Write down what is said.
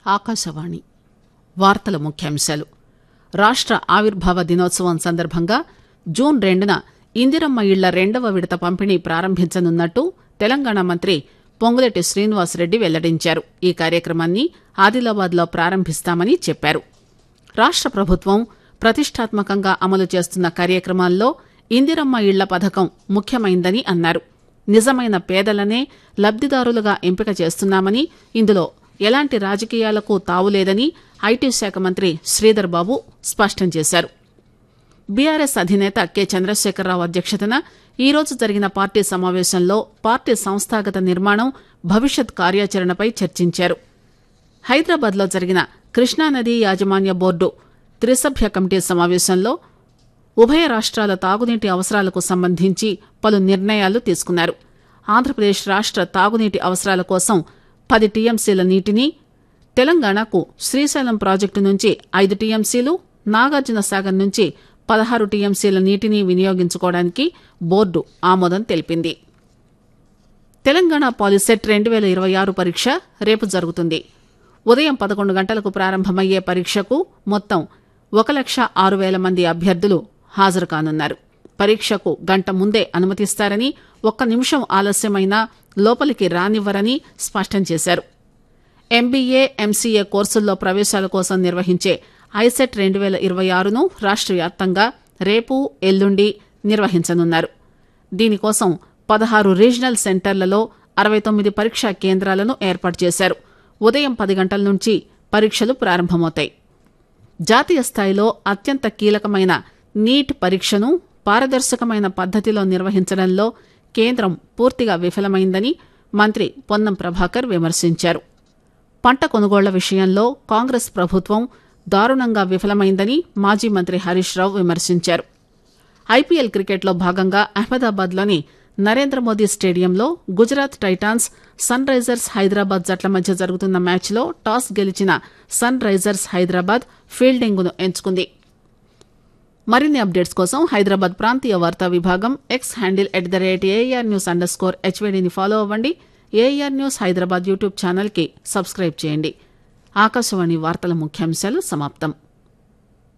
ఆకాశవాణి వార్తల ముఖ్యాంశాలు రాష్ట ఆవిర్భావ దినోత్సవం సందర్భంగా జూన్ రెండున ఇందిరమ్మ ఇళ్ల రెండవ విడత పంపిణీ ప్రారంభించనున్నట్టు తెలంగాణ మంత్రి పొంగులేటి శ్రీనివాసరెడ్డి వెల్లడించారు ఈ కార్యక్రమాన్ని ఆదిలాబాద్ లో ప్రారంభిస్తామని చెప్పారు రాష్ట ప్రభుత్వం ప్రతిష్టాత్మకంగా అమలు చేస్తున్న కార్యక్రమాల్లో ఇందిరమ్మ ఇళ్ల పథకం ముఖ్యమైందని అన్నారు నిజమైన పేదలనే లబ్దిదారులుగా ఎంపిక చేస్తున్నామని ఇందులో ఎలాంటి రాజకీయాలకు తావులేదని ఐటీ శాఖ మంత్రి శ్రీధర్ బాబు స్పష్టం చేశారు బీఆర్ఎస్ అధినేత కె చంద్రశేఖరరావు అధ్యక్షతన ఈరోజు జరిగిన పార్టీ సమావేశంలో పార్టీ సంస్థాగత నిర్మాణం భవిష్యత్ కార్యాచరణపై చర్చించారు హైదరాబాద్ లో జరిగిన కృష్ణానదీ యాజమాన్య బోర్డు త్రిసభ్య కమిటీ సమావేశంలో ఉభయ రాష్ట్రాల తాగునీటి అవసరాలకు సంబంధించి పలు నిర్ణయాలు తీసుకున్నారు ఆంధ్రప్రదేశ్ రాష్ట్ర తాగునీటి అవసరాల కోసం పది టీఎంసీల నీటిని తెలంగాణకు శ్రీశైలం ప్రాజెక్టు నుంచి ఐదు టీఎంసీలు నాగార్జున సాగర్ నుంచి పదహారు టీఎంసీల నీటిని వినియోగించుకోవడానికి బోర్డు ఆమోదం తెలిపింది తెలంగాణ పాలిసెట్ రెండు వేల ఇరవై ఆరు పరీక్ష రేపు జరుగుతుంది ఉదయం పదకొండు గంటలకు ప్రారంభమయ్యే పరీక్షకు మొత్తం ఒక లక్ష ఆరు వేల మంది అభ్యర్థులు హాజరు కానున్నారు పరీక్షకు గంట ముందే అనుమతిస్తారని ఒక్క నిమిషం ఆలస్యమైనా లోపలికి రానివ్వరని స్పష్టం చేశారు ఎంబీఏ ఎంసీఏ కోర్సుల్లో ప్రవేశాల కోసం నిర్వహించే ఐసెట్ రెండు వేల ఇరవై ఆరును రాష్ట్ర వ్యాప్తంగా రేపు ఎల్లుండి నిర్వహించనున్నారు దీనికోసం పదహారు రీజనల్ సెంటర్లలో అరవై తొమ్మిది పరీక్షా కేంద్రాలను ఏర్పాటు చేశారు ఉదయం పది గంటల నుంచి పరీక్షలు ప్రారంభమవుతాయి జాతీయ స్థాయిలో అత్యంత కీలకమైన నీట్ పరీక్షను పారదర్శకమైన పద్దతిలో నిర్వహించడంలో కేంద్రం పూర్తిగా విఫలమైందని మంత్రి పొన్నం ప్రభాకర్ విమర్శించారు పంట కొనుగోళ్ల విషయంలో కాంగ్రెస్ ప్రభుత్వం దారుణంగా విఫలమైందని మాజీ మంత్రి హరీష్ రావు విమర్శించారు ఐపీఎల్ క్రికెట్లో భాగంగా అహ్మదాబాద్లోని నరేంద్ర మోదీ స్టేడియంలో Gujarat Titans Sunrisers Hyderabad జట్ల మధ్య జరుగుతున్న మ్యాచ్లో టాస్ గెలిచిన సన్ రైజర్స్ హైదరాబాద్ ఫీల్డింగ్ను ఎంచుకుంది మరిన్ని అప్డేట్స్ కోసం హైదరాబాద్ ప్రాంతీయ వార్తా విభాగం X handle at the rate AIR news underscore స్కోర్ హెచ్వీడీని ఫాలో అవ్వండి ఏఆర్ న్యూస్ హైదరాబాద్ యూట్యూబ్ ఛానల్కి సబ్స్క్రైబ్ చేయండి ఆకాశవాణి వార్తల ముఖ్యాంశాలు సమాప్తం